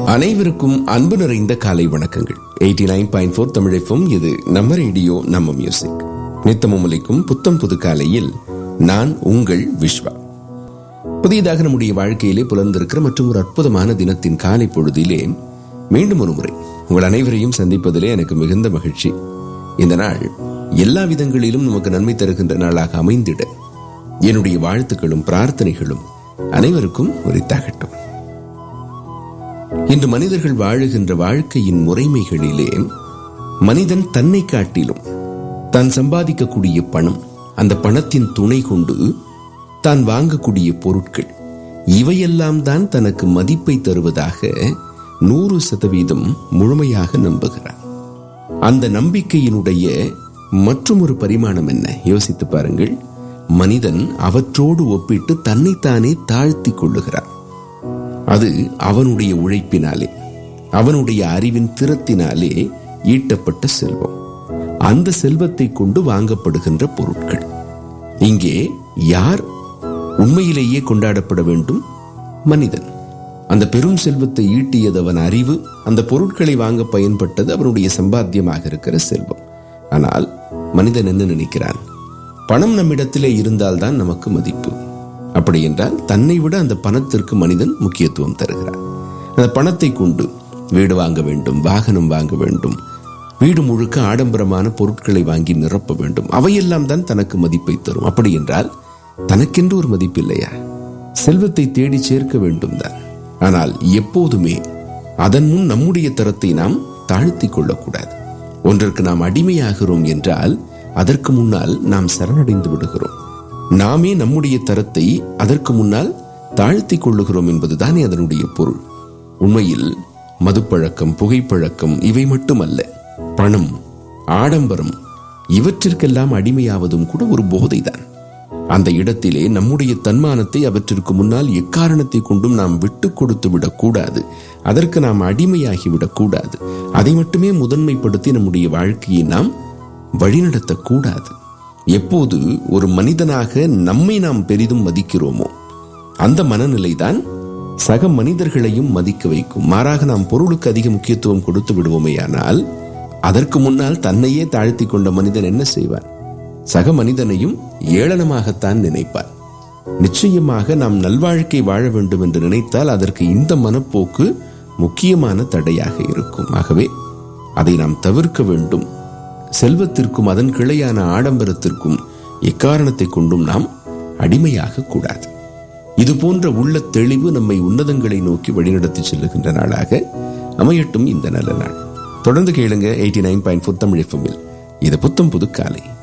அனைவருக்கும் அன்பு நிறைந்த காலை வணக்கங்கள் eighty nine point four Tamilagam இது நம்ம ரேடியோ நம்ம மியூசிக் நித்தமும் ஒலிக்கும் புத்தம் புது காலையில் நான் உங்கள் விஸ்வா புதியதாக நம்முடைய வாழ்க்கையிலே புலர்ந்திருக்கிற மற்றும் ஒரு அற்புதமான தினத்தின் காலை பொழுதிலே மீண்டும் ஒரு முறை உங்கள் அனைவரையும் சந்திப்பதிலே எனக்கு மிகுந்த மகிழ்ச்சி இந்த நாள் எல்லா விதங்களிலும் நமக்கு நன்மை தருகின்ற நாளாக அமைந்திட என்னுடைய வாழ்த்துக்களும் பிரார்த்தனைகளும் அனைவருக்கும் உரித்தாகட்டும் இன்று மனிதர்கள் வாழுகின்ற வாழ்க்கையின் முறைமைகளிலே மனிதன் தன்னை காட்டிலும் தான் சம்பாதிக்கக்கூடிய பணம் அந்த பணத்தின் துணை கொண்டு தான் வாங்கக்கூடிய பொருட்கள் இவையெல்லாம் தான் தனக்கு மதிப்பை தருவதாக நூறு சதவீதம் முழுமையாக நம்புகிறான் அந்த நம்பிக்கையினுடைய மற்றொரு பரிமாணம் என்ன யோசித்து பாருங்கள் மனிதன் அவற்றோடு ஒப்பிட்டு தன்னைத்தானே தாழ்த்தி கொள்ளுகிறான் அது அவனுடைய உழைப்பினாலே அவனுடைய அறிவின் திறத்தினாலே ஈட்டப்பட்ட செல்வம் அந்த செல்வத்தை கொண்டு வாங்கப்படுகின்ற பொருட்கள் இங்கே யார் உண்மையிலேயே கொண்டாடப்பட வேண்டும் மனிதன் அந்த பெரும் செல்வத்தை ஈட்டியது அவன் அறிவு அந்த பொருட்களை வாங்க பயன்பட்டது அவனுடைய சம்பாத்தியமாக இருக்கிற செல்வம் ஆனால் மனிதன் என்ன நினைக்கிறான் பணம் நம்மிடத்திலே இருந்தால்தான் நமக்கு மதிப்பு அப்படி என்றால் தன்னை விட அந்த பணத்திற்கு மனிதன் முக்கியத்துவம் தருகிறான் அந்த பணத்தை கொண்டு வீடு வாங்க வேண்டும் வாகனம் வாங்க வேண்டும் வீடு முழுக்க ஆடம்பரமான பொருட்களை வாங்கி நிரப்ப வேண்டும் அவையெல்லாம் தான் தனக்கு மதிப்பை தரும் அப்படி என்றால் தனக்கென்று ஒரு மதிப்பு இல்லையா செல்வத்தை தேடி சேர்க்க வேண்டும் தான் ஆனால் எப்போதுமே அதன் முன் நம்முடைய தரத்தை நாம் தாழ்த்தி கொள்ளக்கூடாது ஒன்றிற்கு நாம் அடிமையாகிறோம் என்றால் அதற்கு முன்னால் நாம் சரணடைந்து விடுகிறோம் நாமே நம்முடைய தரத்தை அதற்கு முன்னால் தாழ்த்தி கொள்ளுகிறோம் என்பதுதானே அதனுடைய பொருள் உண்மையில் மதுப்பழக்கம் புகைப்பழக்கம் இவை மட்டுமல்ல பணம் ஆடம்பரம் இவற்றிற்கெல்லாம் அடிமையாவதும் கூட ஒரு போதைதான் அந்த இடத்திலே நம்முடைய தன்மானத்தை அவற்றிற்கு முன்னால் எக்காரணத்தை கொண்டும் நாம் விட்டு கொடுத்து விடக்கூடாது அதற்கு நாம் அடிமையாகி விடக்கூடாது அதை மட்டுமே முதன்மைப்படுத்தி நம்முடைய வாழ்க்கையை நாம் வழிநடத்தக்கூடாது எப்போது ஒரு மனிதனாக நம்மை நாம் பெரிதும் மதிக்கிறோமோ அந்த மனநிலைதான் சக மனிதர்களையும் மதிக்க வைக்கும் மாறாக நாம் பொருளுக்கு அதிக முக்கியத்துவம் கொடுத்து விடுவோமேயானால் அதற்கு முன்னால் தன்னையே தாழ்த்தி கொண்ட மனிதன் என்ன செய்வான் சக மனிதனையும் ஏளனமாகத்தான் நினைப்பான் நிச்சயமாக நாம் நல்வாழ்க்கை வாழ வேண்டும் என்று நினைத்தால் அதற்கு இந்த மனப்போக்கு முக்கியமான தடையாக இருக்கும் ஆகவே அதை நாம் தவிர்க்க வேண்டும் செல்வத்திற்கும் அதன் கிளையான ஆடம்பரத்திற்கும் எக்காரணத்தை கொண்டும் நாம் அடிமையாக கூடாது இது போன்ற உள்ள தெளிவு நம்மை உன்னதங்களை நோக்கி வழிநடத்தி செல்லுகின்ற நாளாக அமையட்டும் இந்த நல்ல நாள் தொடர்ந்து கேளுங்க eighty nine point four Tamil இது புத்தம் புது காலை